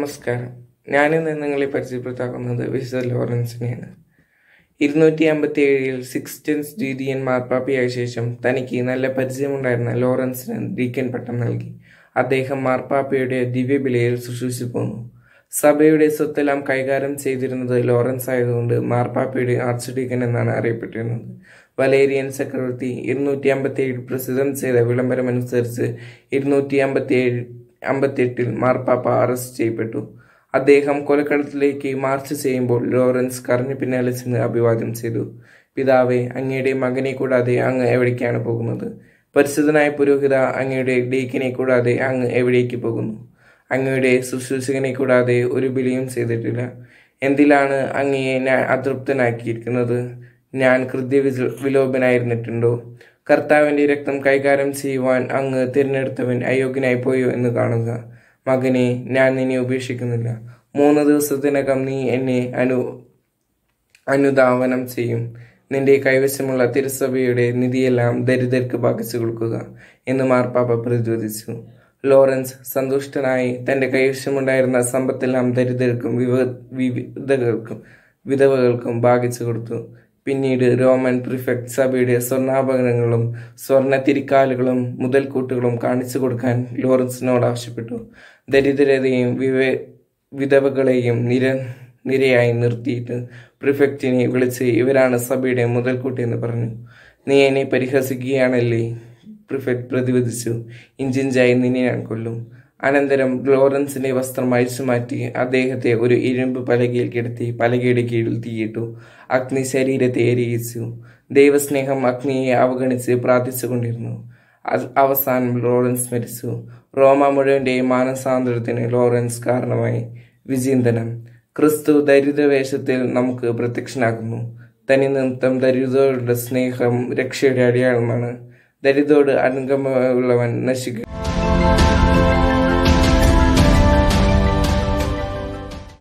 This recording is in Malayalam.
നമസ്കാരം ഞാനിന്ന് നിങ്ങളെ പരിചയപ്പെടുത്താക്കുന്നത് വിശുദ്ധ ലോറൻസിനെയാണ് ഇരുന്നൂറ്റി അമ്പത്തി ഏഴിൽ സിക്സ്റ്റൻസ് ദ്വിതീയൻ മാർപ്പാപ്പയായ ശേഷം തനിക്ക് നല്ല പരിചയമുണ്ടായിരുന്ന ലോറൻസിന് ഡീക്കൻ പട്ടം നൽകി അദ്ദേഹം മാർപ്പാപ്പയുടെ ദിവ്യബിലയിൽ ശുശ്രൂഷിച്ചു പോന്നു സഭയുടെ സ്വത്തെല്ലാം കൈകാര്യം ചെയ്തിരുന്നത് ലോറൻസ് ആയതുകൊണ്ട് മാർപ്പാപ്പയുടെ ആർച്ച് ഡീക്കൻ എന്നാണ് അറിയപ്പെട്ടിരുന്നത് വലേരിയൻ ചക്രവർത്തി ഇരുന്നൂറ്റി അമ്പത്തി ഏഴ് പ്രസിദ്ധം ചെയ്ത വിളംബരമനുസരിച്ച് ഇരുന്നൂറ്റി അമ്പത്തി ഏഴ് അമ്പത്തിയെട്ടിൽ മാർപ്പാപ്പ അറസ്റ്റ് ചെയ്യപ്പെട്ടു അദ്ദേഹം കൊലക്കടത്തിലേക്ക് മാർച്ച് ചെയ്യുമ്പോൾ ലോറൻസ് കരഞ്ഞു പിന്നാലെ ചെന്ന് അഭിവാദ്യം ചെയ്തു പിതാവെ അങ്ങയുടെ മകനെ കൂടാതെ അങ്ങ് എവിടേക്കാണ് പോകുന്നത് പരിശുദ്ധനായ പുരോഹിത അങ്ങയുടെ ഡീക്കിനെ കൂടാതെ അങ്ങ് എവിടേക്ക് പോകുന്നു അങ്ങയുടെ ശുശ്രൂഷകനെ കൂടാതെ ഒരു ബലിയും ചെയ്തിട്ടില്ല എന്തിലാണ് അങ്ങയെ ഞാൻ അതൃപ്തനാക്കിയിരിക്കുന്നത് ഞാൻ കൃത്യ വിലോപനായിരുന്നിട്ടുണ്ടോ കർത്താവിന്റെ രക്തം കൈകാര്യം ചെയ്യുവാൻ അങ്ങ് തിരഞ്ഞെടുത്തവൻ അയോഗ്യനായി പോയോ എന്ന് കാണുക മകനെ ഞാൻ നിന്നെ ഉപേക്ഷിക്കുന്നില്ല മൂന്ന് ദിവസത്തിനകം നീ എന്നെ അനു അനുധാവനം ചെയ്യും നിന്റെ കൈവശമുള്ള തിരുസഭയുടെ നിധിയെല്ലാം ദരിദ്രർക്ക് ഭാഗിച്ചു കൊടുക്കുക എന്ന് മാർപ്പാപ്പ പ്രതിരോധിച്ചു ലോറൻസ് സന്തുഷ്ടനായി തന്റെ കൈവശമുണ്ടായിരുന്ന സമ്പത്തെല്ലാം ദരിദ്രർക്കും വിവ വിവിധകൾക്കും വിധവകൾക്കും ഭാഗിച്ചു കൊടുത്തു പിന്നീട് റോമൻ പ്രിഫെക്ട് സഭയുടെ സ്വർണ്ണാഭരണങ്ങളും സ്വർണ്ണ തിരിക്കാലുകളും മുതൽക്കൂട്ടുകളും കാണിച്ചു കൊടുക്കാൻ ലോറൻസിനോട് ആവശ്യപ്പെട്ടു ദരിദ്രരെയും വിവ വിധവകളെയും നിര നിരയായി നിർത്തിയിട്ട് പ്രിഫെക്റ്റിനെ വിളിച്ച് ഇവരാണ് സഭയുടെ മുതൽക്കൂട്ട് എന്ന് പറഞ്ഞു നീ എന്നെ പരിഹസിക്കുകയാണല്ലേ പ്രിഫെക്ട് പ്രതിവദിച്ചു ഇഞ്ചിഞ്ചായി നിന്നെ ഞാൻ കൊല്ലും അനന്തരം ലോറൻസിന്റെ വസ്ത്രം അഴിച്ചു മാറ്റി അദ്ദേഹത്തെ ഒരു ഇരുമ്പ് പലകയിൽ കിടത്തി പലകയുടെ കീഴിൽ തീയിട്ടു അഗ്നി ശരീരത്തെ എരിയിച്ചു ദൈവസ്നേഹം അഗ്നിയെ അവഗണിച്ച് പ്രാർത്ഥിച്ചുകൊണ്ടിരുന്നു അവസാനം ലോറൻസ് മരിച്ചു റോമ മുഴുവന്റെയും മാനസാന്തരത്തിന് ലോറൻസ് കാരണമായി വിചിന്തനം ക്രിസ്തു ദരിദ്രവേഷത്തിൽ നമുക്ക് പ്രത്യക്ഷനാകുന്നു തനി നിമിത്തം ദരിദ്രരുടെ സ്നേഹം രക്ഷയുടെ അടയാളമാണ് ദരിദ്രോട് അനുഗമമുള്ളവൻ നശിക്കും